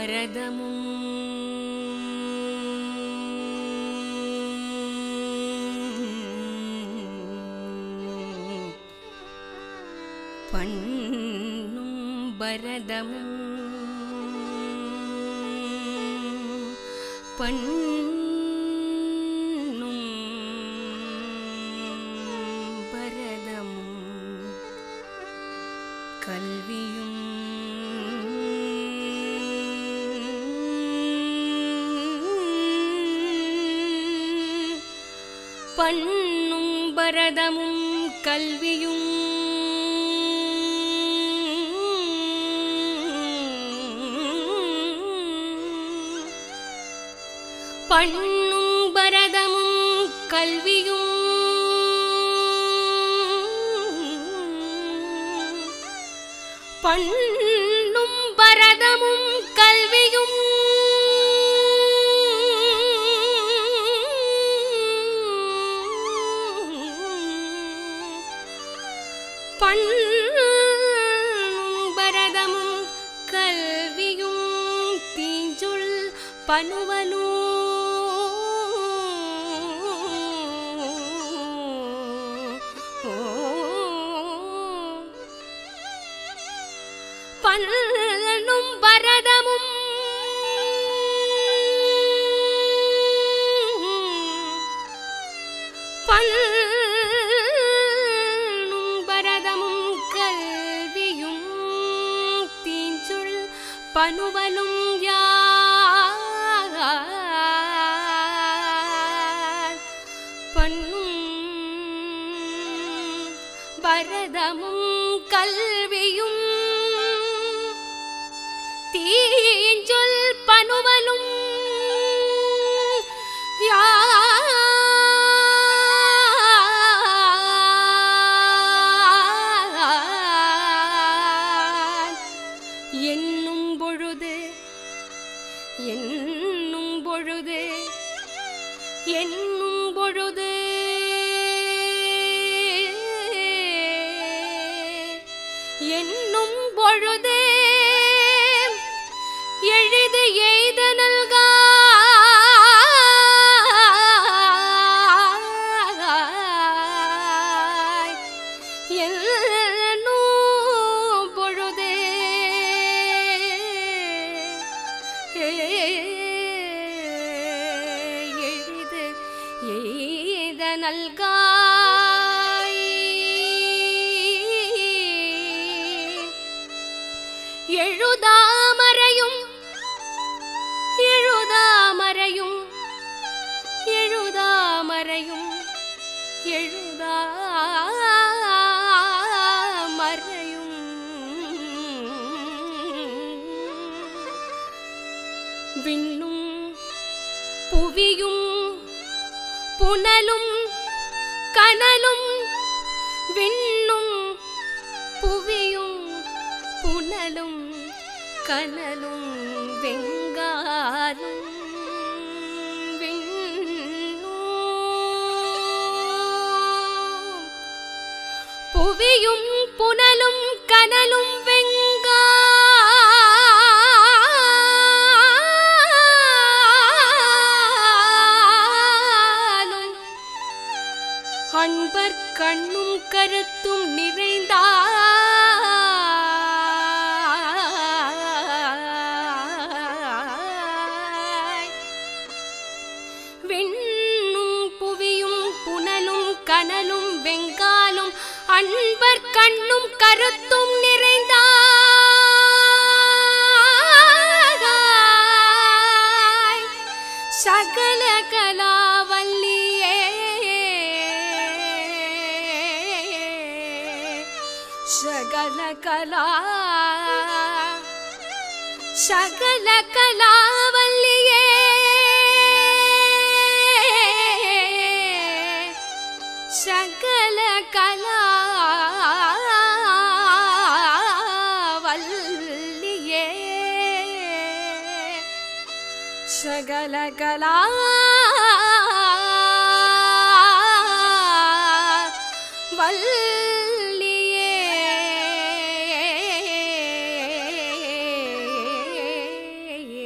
பரதமும் பண்ணும் பரதமும் பண்ணும் பரதமும் கல்வியும் பண்ணும் பரதமும் கல்வியும் பண்ணும் பரதமும் கல்வியும் பண்ணும் பரதமும் கல்வியும் பண்ணும் பரதமும் கல்வியும் தீஞ்சுள் பனுவலும் பண்ணும் பரதமும் பண்ணும் பரதமும் கல்வியும் தீஞ்சுள் பனுவலும் யார் பண்ணும் பரதமும் கல்வியும் தீஞ்சொல் பனுவலும் யார் என்னும் பொழுது என்னும் பொழுது என்னும் பொழுது என்னும் பொழுது எழுது எய்த நல்காய் என்னும் பொழுது எழுது எய்த நல்காய் எழுதாமறையும் எழுதாமறையும் எழுதாமறையும் எழுதாமறையும் விண்ணும் புவியும் புனலும் கனலும் விண்ணும் புவியும் புனலும் கனலும் வெங்காலும் விண்ணும் புவியும் புனலும் கனலும் வெங்காலும் அன்பர் கண்ணும் கருத்தும் நிறைந்தாய் விண்ணும் புவியும் புனலும் கனலும் வெங்காலும் அன்பர் கண்ணும் கருத்தும் நிறைந்தாய் சகல கலாவல்லியே சகல கலா சகல கலாவல்லியே சகல கலா வல்லியே சகல கலா வல்லியே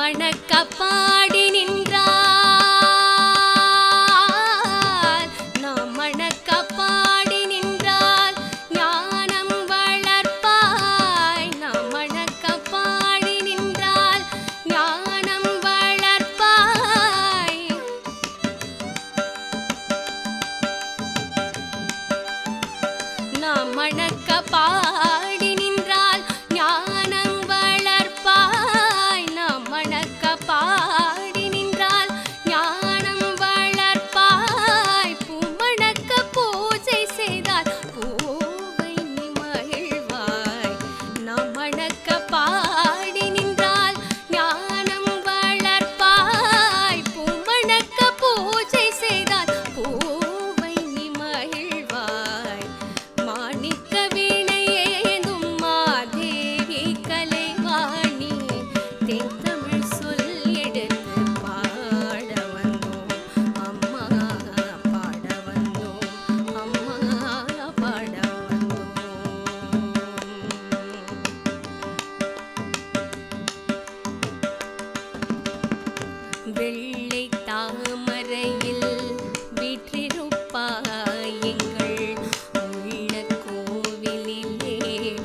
மணக்க பாடி நின்றால் நாம் மணக்க பாடி நின்றால் ஞானம் வளர்ப்பாய் நாம் மணக்க பாடி நின்றால் ஞானம் வளர்ப்பாய் நாம் மணக்க பாடி நின்றால் ஞானம் வளர்ப்பாய் நாம் மணக்க பாடி நின்றால் ஞானம் வளர்ப்பாய் பூமணக்க பூஜை செய்தால் பூவை நீ மகிழ்வாய் நாம் மணக்க பாடி நின்றால் ஞானம் வளர்ப்பாய் பூமணக்க பூஜை செய்தால் பூவை நீ மகிழ்வாய் மாணிக்க வீணையேந்தும் மாதேவி கலைவாணி தென்தமிழ் சொல் எடுத்து பாட வந்தோம் அம்மா பாட வந்தோம் அம்மா பாட வந்தோம் வெள்ளை தாமரையில் வீற்றிருப்பாய் எங்கள் உள்ள கோவிலிலே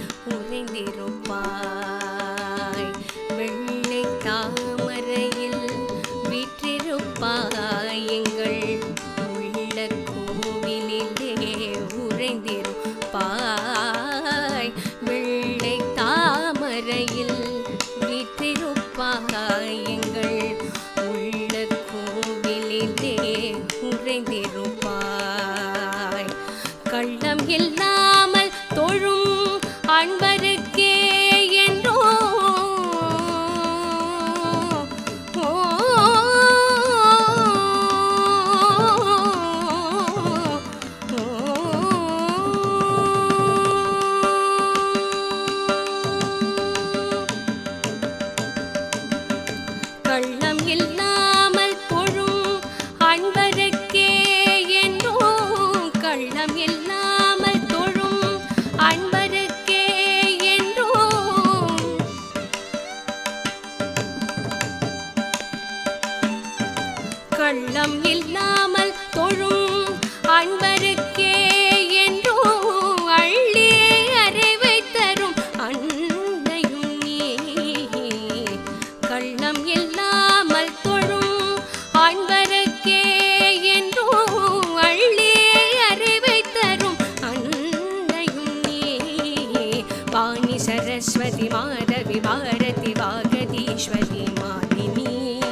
உறைந்திருப்பாய் வெள்ளை தாமரையில் வீற்றிருப்பாய் எங்கள் உள்ள கோவிலிலே உறைந்திருப்பாய் வெள்ளை தாமரையில் வீற்றிருப்பாய் எங்கள் உள்ள கோவிலிலே உறைந்திருப்பாய் கள்ளம் இல்லாமல் தொழும் அன்பருக்கே என்றோ ஓ கள்ளம் இல்லாமல் தொழும் அன்பருக்கே என்றோ கள்ளம் இல்லாமல் தொழும் அன்பருக்கே என்றோ கள்ளம் இல்லாமல் தொழும் அன்பருக்கே என்றோ அள்ளி அறிவை தரும் அன்னையும் நீ கள்ளம் இல்லாமல் தொழும் அன்பருக்கே என்றோ அள்ளி அறிவை தரும் அன்னையும் நீ வாணி சரஸ்வதி மாதவி பாரதி வாகதீஸ்வரி மாலினி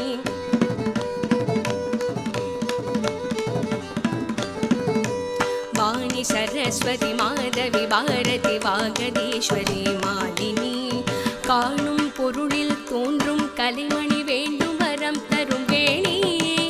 வாணி சரஸ்வதி மாதவி பாரதி வாகதீஸ்வரி மாலினி காணும் பொருளில் தோன்றும் கலைமணி வேண்டும் வரம் தரும் வேணி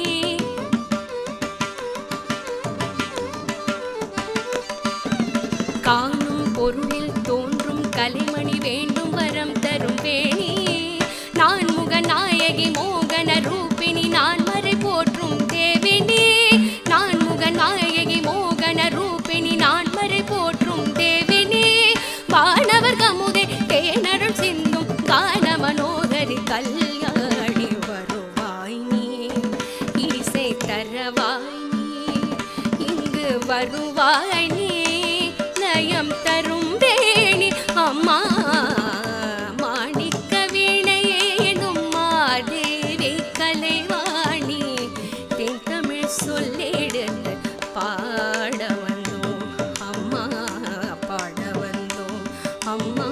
காணும் பொருளில் தோன்றும் கலைமணி வேண்டும் வரம் தரும் வேணி நான் முக நாயகி மோகன ரூபிணி நான் மறை போற்றும் தேவினி நான் முக நாயகி மோகன ரூபிணி நான் மறை போற்றும் தேவினி வானவர் கமுதே தேனருள் சிந்தும் கான மனோகரி கல்யாணி வருவாய் நீ இசை தரவாய் நீ இங்கு வருவாய் நீ நயம் தரும் வேணி அம்மா மாணிக்க வீணையேனும் மாதேவி கலைவாணி தென் தமிழ் சொல்லெடுத்து பாட வந்தோம் அம்மா பாட வந்தோம் அம்மா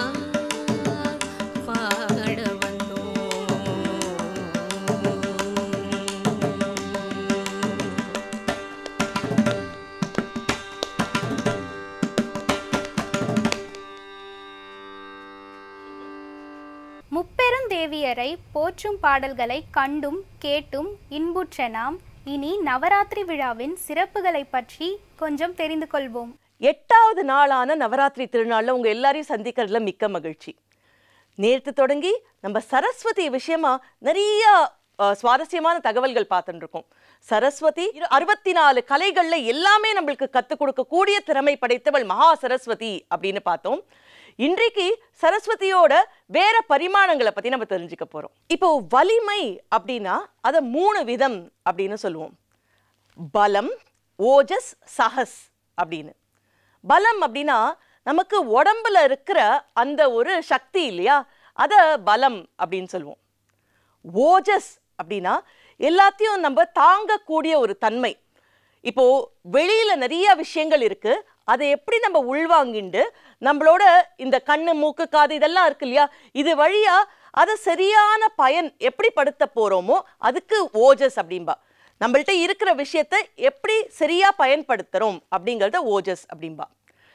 பாட வந்தோம் முப்பெருந்தேவியரை போற்றும் பாடல்களை கண்டும் கேட்டும் இன்புற்ற நாம் இனி நவராத்திரி விழாவின் சிறப்புகளை பற்றி கொஞ்சம் தெரிந்து கொள்வோம் எட்டாவது நாளான நவராத்திரி திருநாள்ல உங்க எல்லாரையும் சந்திக்கிறதுல மிக்க மகிழ்ச்சி நேற்று தொடங்கி நம்ம சரஸ்வதி விஷயமா நிறைய அஹ், சுவாரஸ்யமான தகவல்கள் பார்த்துட்டு இருக்கோம் சரஸ்வதி இரு- அறுபத்தி நாலு கலைகள்ல எல்லாமே நம்மளுக்கு கத்துக் கொடுக்கக்கூடிய திறமை படைத்தவள் மகா சரஸ்வதி அப்படின்னு பார்த்தோம் இன்றைக்கு சரஸ்வதியோட வேற பரிமாணங்களை பத்தி நம்ம தெரிஞ்சுக்க போறோம் இப்போ வலிமை அப்படின்னா அதை மூணு விதம் அப்படின்னு சொல்லுவோம் பலம் ஓஜஸ் சஹஸ் அப்படின்னு பலம் அப்படின்னா நமக்கு உடம்புல இருக்கிற அந்த ஒரு சக்தி இல்லையா அத பலம் அப்படின்னு சொல்லுவோம் ஓஜஸ் அப்படின்னா எல்லாத்தையும் நம்ம தாங்கக்கூடிய ஒரு தன்மை இப்போ வெளியில நிறைய விஷயங்கள் இருக்கு அதை எப்படி நம்ம உள்வாங்கிண்டு நம்மளோட இந்த கண்ணு மூக்கு காது இதெல்லாம் இருக்கு இல்லையா இது வழியா அதை சரியான பயன் எப்படி படுத்த போறோமோ அதுக்கு ஓஜஸ் அப்படிம்பா நம்மள்ட்ட இருக்கிற விஷயத்தை எப்படி சரியா பயன்படுத்துறோம் அப்படிங்கறத ஓஜஸ் அப்படிம்பா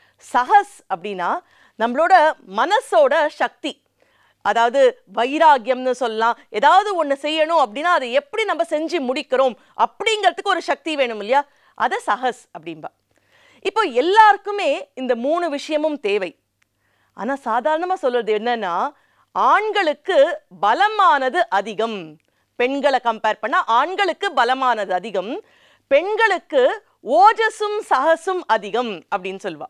சஹஸ் அப்படின்னா நம்மளோட மனசோட சக்தி அதாவது வைராகியம்னு சொல்லலாம் ஏதாவது ஒன்று செய்யணும் அப்படின்னா அதை எப்படி நம்ம செஞ்சு முடிக்கிறோம் அப்படிங்கிறதுக்கு ஒரு சக்தி வேணும் இல்லையா அதை சஹஸ் அப்படிம்பா இப்போ எல்லாருக்குமே இந்த மூணு விஷயமும் தேவை ஆனா சாதாரணமா சொல்றது என்னன்னா ஆண்களுக்கு பலமானது அதிகம் பெண்களை கம்பேர் பண்ணா ஆண்களுக்கு பலமானது அதிகம் பெண்களுக்கு ஓஜஸும் சஹஸும் அதிகம் அப்படின்னு சொல்வா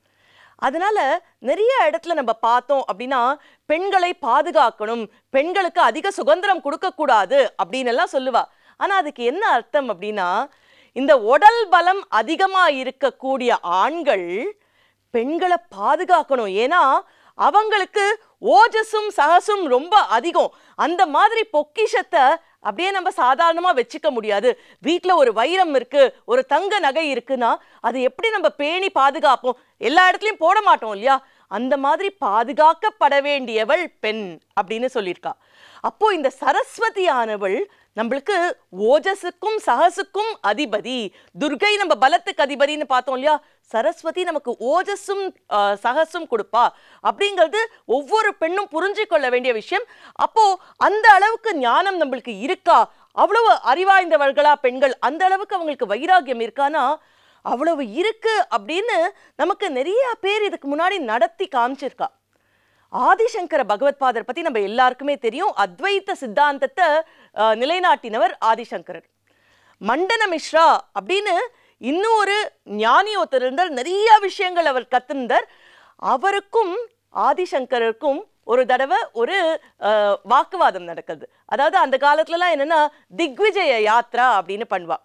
அதனால நிறைய இடத்துல நம்ம பார்த்தோம் அப்படின்னா பெண்களை பாதுகாக்கணும் பெண்களுக்கு அதிக சுதந்திரம் கொடுக்கக்கூடாது அப்படின்னு எல்லாம் சொல்லுவா ஆனா அதுக்கு என்ன அர்த்தம் அப்படின்னா இந்த உடல் பலம் அதிகமா இருக்கக்கூடிய ஆண்கள் பெண்களை பாதுகாக்கணும் ஏன்னா அவங்களுக்கு ஓஜஸும் சகசும் ரொம்ப அதிகம் அந்த மாதிரி பொக்கிஷத்தை அப்படியே நம்ம சாதாரணமா வச்சுக்க முடியாது வீட்ல ஒரு வைரம் இருக்கு ஒரு தங்க நகை இருக்குன்னா அது எப்படி நம்ம பேணி பாதுகாப்போம் எல்லா இடத்துலயும் போட மாட்டோம் இல்லையா அந்த மாதிரி பாதுகாக்கப்பட வேண்டியவள் பெண் அப்படின்னு சொல்லியிருக்கா அப்போ இந்த சரஸ்வதியானவள் நம்மளுக்கு ஓஜஸுக்கும் சகசுக்கும் அதிபதி துர்கை நம்ம பலத்துக்கு அதிபதின்னு பார்த்தோம் இல்லையா சரஸ்வதி நமக்கு ஓஜஸும் ஆஹ், சகசும் கொடுப்பா அப்படிங்கிறது ஒவ்வொரு பெண்ணும் புரிஞ்சு கொள்ள வேண்டிய விஷயம் அப்போ அந்த அளவுக்கு ஞானம் நம்மளுக்கு இருக்கா அவ்வளவு அறிவாய்ந்தவர்களா பெண்கள் அந்த அளவுக்கு அவங்களுக்கு வைராகியம் இருக்கானா அவ்வளவு இருக்கு அப்படின்னு நமக்கு நிறைய பேர் இதுக்கு முன்னாடி நடத்தி காமிச்சிருக்கா ஆதிசங்கர பகவத்பாதர் பத்தி நம்ம எல்லாருக்குமே தெரியும் அத்வைத்த சித்தாந்தத்தை அஹ், நிலைநாட்டினவர் ஆதிசங்கரர் மண்டன மிஸ்ரா அப்படின்னு இன்னும் ஒரு ஞானி ஒருத்தர் இருந்தார் நிறைய விஷயங்கள் அவர் கத்திருந்தார் அவருக்கும் ஆதிசங்கருக்கும் ஒரு தடவை ஒரு அஹ், வாக்குவாதம் நடக்குது அதாவது அந்த காலத்துலலாம் என்னன்னா திக்விஜய யாத்ரா அப்படின்னு பண்ணுவா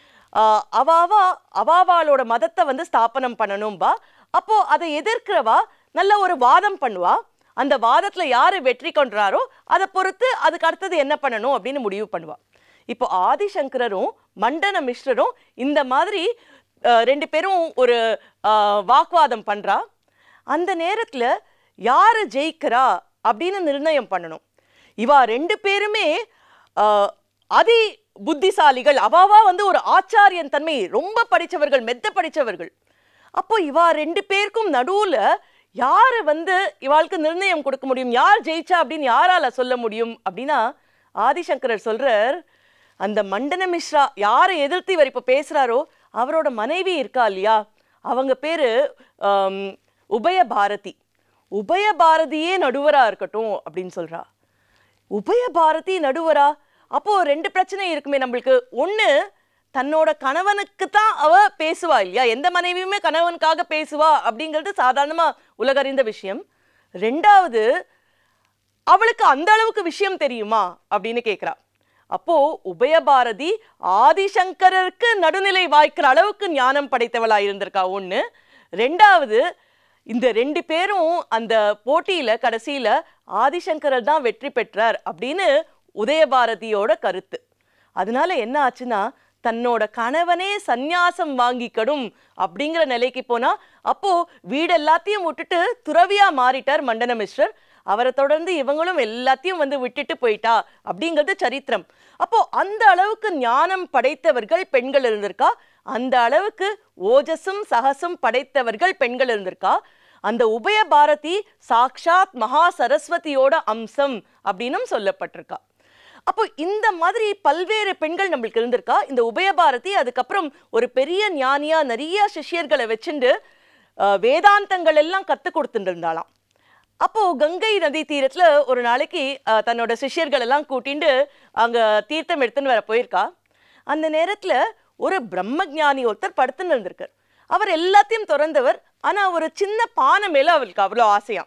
ஆஹ் அவாவா அவாவாளோட மதத்தை வந்து ஸ்தாபனம் பண்ணணும்பா அப்போ அதை எதிர்க்கிறவா நல்ல ஒரு வாதம் பண்ணுவா அந்த வாதத்துல யாரு வெற்றி கொன்றாரோ அதை பொறுத்து அதுக்கு அடுத்தது என்ன பண்ணணும் அப்படின்னு முடிவு பண்ணுவா இப்போ ஆதிசங்கரரும் மண்டன மிஸ்ரரும் இந்த மாதிரி ஆஹ் ரெண்டு பேரும் ஒரு ஆஹ் வாக்குவாதம் பண்றா அந்த நேரத்துல யாரு ஜெயிக்கிறா அப்படின்னு நிர்ணயம் பண்ணணும் இவா ரெண்டு பேருமே ஆஹ், அதி புத்திசாலிகள் அவாவா வந்து ஒரு ஆச்சாரியன் தன்மை ரொம்ப படிச்சவர்கள் மெத்த படிச்சவர்கள் அப்போ இவா ரெண்டு பேருக்கும் நடுவுல யாரு வந்து இவாளுக்கு நிர்ணயம் கொடுக்க முடியும் யார் ஜெயிச்சா அப்படின்னு யாரால சொல்ல முடியும் அப்படின்னா ஆதிசங்கரர் சொல்றார் அந்த மண்டன மிஸ்ரா யாரை எதிர்த்து இவர் இப்ப பேசுறாரோ அவரோட மனைவி இருக்கா இல்லையா அவங்க பேரு ஆம், உபய பாரதி உபய பாரதியே நடுவரா இருக்கட்டும் அப்படின்னு சொல்றா உபய பாரதி நடுவரா அப்போ ரெண்டு பிரச்சனை இருக்குமே நம்மளுக்கு ஒண்ணு தன்னோட கணவனுக்கு தான் அவ பேசுவா இல்லையா எந்த மனைவியுமே கணவனுக்காக பேசுவா அப்படிங்கிறது சாதாரணமா உலகறிந்த விஷயம் ரெண்டாவது அவளுக்கு அந்த அளவுக்கு விஷயம் தெரியுமா அப்படின்னு கேக்குறா அப்போ உபயபாரதி ஆதிசங்கரருக்கு நடுநிலை வாய்க்கிற அளவுக்கு ஞானம் படைத்தவளா இருந்திருக்கா ஒண்ணு ரெண்டாவது இந்த ரெண்டு பேரும் அந்த போட்டியில கடைசியில ஆதிசங்கரர் தான் வெற்றி பெற்றார் அப்படின்னு உதயபாரதியோட கருத்து அதனால என்ன ஆச்சுன்னா தன்னோட கணவனே சந்நியாசம் வாங்கிக்கடும் அப்படிங்கிற நிலைக்கு போனா அப்போ வீடு எல்லாத்தையும் விட்டுட்டு துறவியா மாறிட்டார் மண்டன மிஸ்ரர் அவரை தொடர்ந்து இவங்களும் எல்லாத்தையும் வந்து விட்டுட்டு போயிட்டா அப்படிங்கிறது சரித்திரம் அப்போ அந்த அளவுக்கு ஞானம் படைத்தவர்கள் பெண்கள் இருந்திருக்கா அந்த அளவுக்கு ஓஜஸும் சகசும் படைத்தவர்கள் பெண்கள் இருந்திருக்கா அந்த உபய பாரதி சாக்ஷாத் மகா சரஸ்வதியோட அம்சம் அப்படின்னும் சொல்லப்பட்டிருக்கா அப்போ இந்த மாதிரி பல்வேறு பெண்கள் நம்மளுக்கு இருந்திருக்கா இந்த உபயபாரதி அதுக்கப்புறம் ஒரு பெரிய ஞானியா நிறைய சிஷ்யர்களை வச்சுண்டு அஹ், வேதாந்தங்கள் எல்லாம் கத்து கொடுத்துட்டு இருந்தாளாம் அப்போ கங்கை நதி தீரத்துல ஒரு நாளைக்கு அஹ், தன்னோட சிஷ்யர்கள் எல்லாம் கூட்டிண்டு அங்க தீர்த்தம் எடுத்துன்னு வர போயிருக்கா அந்த நேரத்துல ஒரு பிரம்ம ஞானி ஒருத்தர் படுத்துன்னு இருந்திருக்கார் அவர் எல்லாத்தையும் திறந்தவர் ஆனா ஒரு சின்ன பானை மேல அவருக்கு அவ்வளோ ஆசையாம்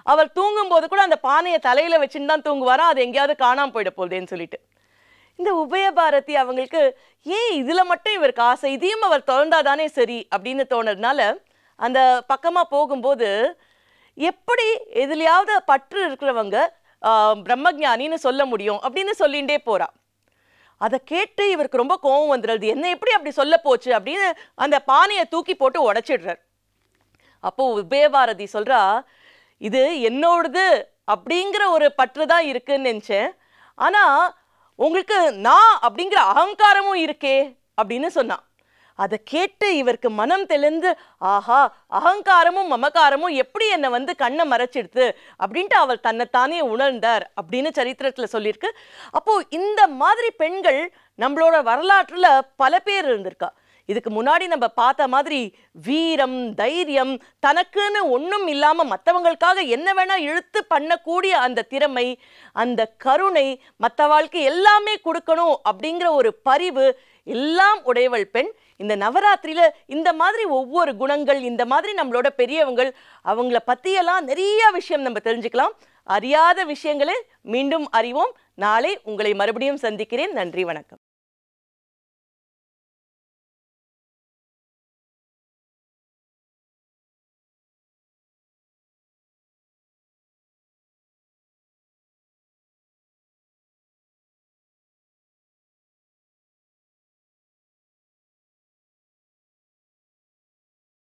அவர் தூங்கும்போது கூட அந்த பானையை தலையில வச்சுன்னு தான் தூங்குவாராம் அது எங்கேயாவது காணாம போயிட போகுதேன்னு சொல்லிட்டு இந்த உபயபாரதி அவங்களுக்கு ஏன் இதுல மட்டும் இவருக்கு ஆசை இதையும் அவர் திறந்தாதானே சரி அப்படின்னு தோணுறதுனால அந்த பக்கமா போகும்போது எப்படி எதுலயாவது பற்று இருக்கிறவங்க ஆஹ், பிரம்மஞானின்னு சொல்ல முடியும் அப்படின்னு சொல்லிகிட்டே போறா அதை கேட்டு இவருக்கு ரொம்ப கோபம் வந்துடுறது என்ன எப்படி அப்படி சொல்ல போச்சு அப்படின்னு அந்த பானையை தூக்கி போட்டு உடைச்சிடுறார் அப்போ உபயபாரதி சொல்றா இது என்னோடது அப்படிங்கிற ஒரு பற்று தான் இருக்குன்னு நினைச்சேன் ஆனா உங்களுக்கு நான் அப்படிங்கிற அகங்காரமும் இருக்கே அப்படின்னு சொன்னான் அதை கேட்டு இவருக்கு மனம் தெளிந்து ஆஹா அகங்காரமும் மமகாரமும் எப்படி என்னை வந்து கண்ணை மறைச்சிடுது அப்படின்ட்டு அவர் தன்னைத்தானே உணர்ந்தார் அப்படின்னு சரித்திரத்துல சொல்லியிருக்கு அப்போ இந்த மாதிரி பெண்கள் நம்மளோட வரலாற்றுல பல பேர் இருந்திருக்கா இதுக்கு முன்னாடி நம்ம பார்த்த மாதிரி வீரம் தைரியம் தனக்குன்னு ஒண்ணும் இல்லாம மத்தவங்களுக்காக என்ன வேணா இழுத்து பண்ணக்கூடிய அந்த திறமை அந்த கருணை மத்த வாழ்க்கை எல்லாமே கொடுக்கணும் அப்படிங்கிற ஒரு பரிவு எல்லாம் உடையவள் பெண் இந்த நவராத்திரியில இந்த மாதிரி ஒவ்வொரு குணங்கள் இந்த மாதிரி நம்மளோட பெரியவங்கள் அவங்கள பத்தியெல்லாம் நிறைய விஷயம் நம்ம தெரிஞ்சுக்கலாம் அறியாத விஷயங்களை மீண்டும் அறிவோம் நாளை உங்களை மறுபடியும் சந்திக்கிறேன் நன்றி வணக்கம்